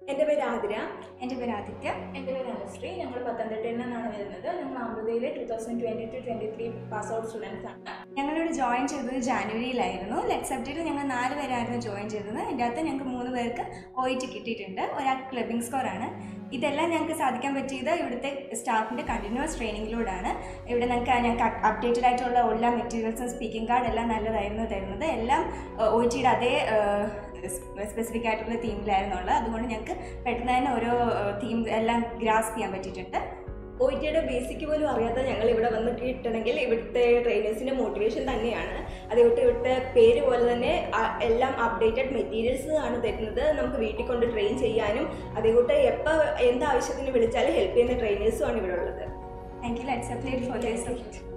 എൻ്റെ പേര് ആതിര എൻ്റെ പേര് ആദിത്യ എൻ്റെ പേര് അനുശ്രീ ഞങ്ങൾ പത്തനംതിട്ടയിൽ നിന്നാണ് വരുന്നത് ഞങ്ങൾ അമൃതയിലെ two thousand twenty two twenty three pass out students ആണ് ഞങ്ങളിവിടെ ജോയിൻ ചെയ്തത് ജാനുവരിയിലായിരുന്നു ലെക്സെപ്റ്റിൽ ഞങ്ങൾ നാല് പേരായിരുന്നു ജോയിൻ ചെയ്തത് ഇതിൻ്റെ അകത്ത് ഞങ്ങൾക്ക് മൂന്ന് പേർക്ക് ഒ ഇ ടി കിട്ടിയിട്ടുണ്ട് ഒരാൾക്ക് ക്ലബിംഗ് സ്കോറാണ് ഇതെല്ലാം ഞങ്ങൾക്ക് സാധിക്കാൻ പറ്റിയത് ഇവിടുത്തെ സ്റ്റാഫിൻ്റെ കണ്ടിന്യൂസ് ട്രെയിനിങ്ങിലൂടെയാണ് ഇവിടെ ഞങ്ങൾക്ക് ഞങ്ങൾക്ക് അപ്ഡേറ്റഡ് ആയിട്ടുള്ള എല്ലാ മെറ്റീരിയൽസും സ്പീക്കിംഗ് കാർഡ് എല്ലാം നല്ലതായിരുന്നു തരുന്നത് എല്ലാം ഒ ഇ ടിയുടെ അതേ സ്പെസിഫിക് ആയിട്ടുള്ള തീമിലായിരുന്നുള്ളത് അതുകൊണ്ട് ഞങ്ങൾക്ക് പെട്ടെന്ന് തന്നെ ഓരോ തീം എല്ലാം ഗ്രാസ് ചെയ്യാൻ പറ്റിയിട്ടുണ്ട് ഒ ടിയുടെ ബേസിക് പോലും അറിയാത്ത ഞങ്ങൾ ഇവിടെ വന്ന് കിട്ടണമെങ്കിൽ ഇവിടുത്തെ ട്രെയിനേഴ്സിൻ്റെ മോട്ടിവേഷൻ തന്നെയാണ് അതേപോലെ ഇവിടുത്തെ പേര് പോലെ തന്നെ ആ- എല്ലാം അപ്ഡേറ്റഡ് മെറ്റീരിയൽസ് ആണ് തരുന്നത് നമുക്ക് വീട്ടിൽ കൊണ്ട് ട്രെയിൻ ചെയ്യാനും അതേകൂട്ട് എപ്പോൾ എന്താവശ്യത്തിന് വിളിച്ചാലും ഹെൽപ്പ് ചെയ്യുന്ന ട്രെയിനേഴ്സും ആണ് ഇവിടെ ഉള്ളത് thank you let's apply for this